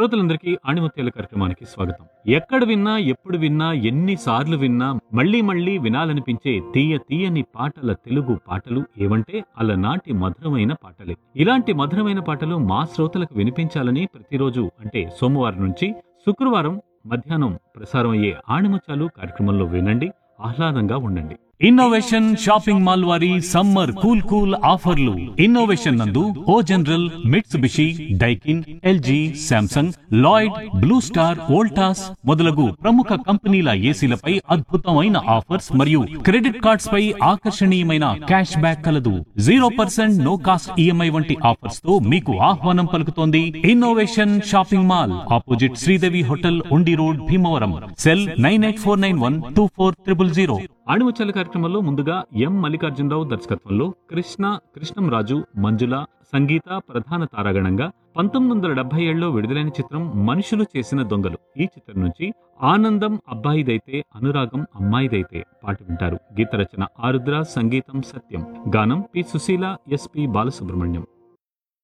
శ్రోతలందరికీ ఆణిముత్యాల కార్యక్రమానికి స్వాగతం ఎక్కడ విన్నా ఎప్పుడు విన్నా ఎన్నిసార్లు విన్నా మళ్ళీ మళ్ళీ వినాలనిపించే తీయ తీయని పాటల తెలుగు పాటలు ఏవంటే అలనాటి మధురమైన పాటలే ఇలాంటి మధురమైన పాటలు మా శ్రోతలకు వినిపించాలని ప్రతిరోజు అంటే సోమవారం నుంచి శుక్రవారం మధ్యాహ్నం ప్రసారం అయ్యే ఆణిముత్యాలు కార్యక్రమంలో వినండి ఆహ్లాదంగా ఉండండి ఇన్నోవేషన్ షాపింగ్ మాల్ వారి సమ్మర్ కూల్ కూల్ ఆఫర్లు ఇన్నోవేషన్ నందు O General Mitsubishi Daikin LG Samsung Lloyd Blue Star Voltas మొదలగు ప్రముఖ కంపెనీల ఏసీలపై అద్భుతమైన ఆఫర్స్ మరియు క్రెడిట్ కార్డ్స్ పై ఆకర్షణీయమైన క్యాష్ బ్యాక్ కలదు zero percent no cost EMI వంటి ఆఫర్స్ తో మీకు ఆహ్వానం పలుకుతోంది Innovation Shopping Mall opposite Sridevi hotel Undi road Bhimavaram cell nine eight four nine one two four triple zero ఆణిముత్యాల కార్యక్రమంలో ముందుగా ఎం మల్లికార్జునరావు దర్శకత్వంలో కృష్ణ కృష్ణంరాజు మంజుల సంగీత ప్రధాన తారాగణంగా పంతొమ్మిది వందల డెబ్బై ఏడులో విడుదలైన చిత్రం మనుషులు చేసిన దొంగలు ఈ చిత్రం నుంచి ఆనందం అబ్బాయిదైతే అనురాగం అమ్మాయిదైతే పాట వింటారు గీత రచన ఆరుద్ర సంగీతం సత్యం గానం పి సుశీల ఎస్పి బాలసుబ్రహ్మణ్యం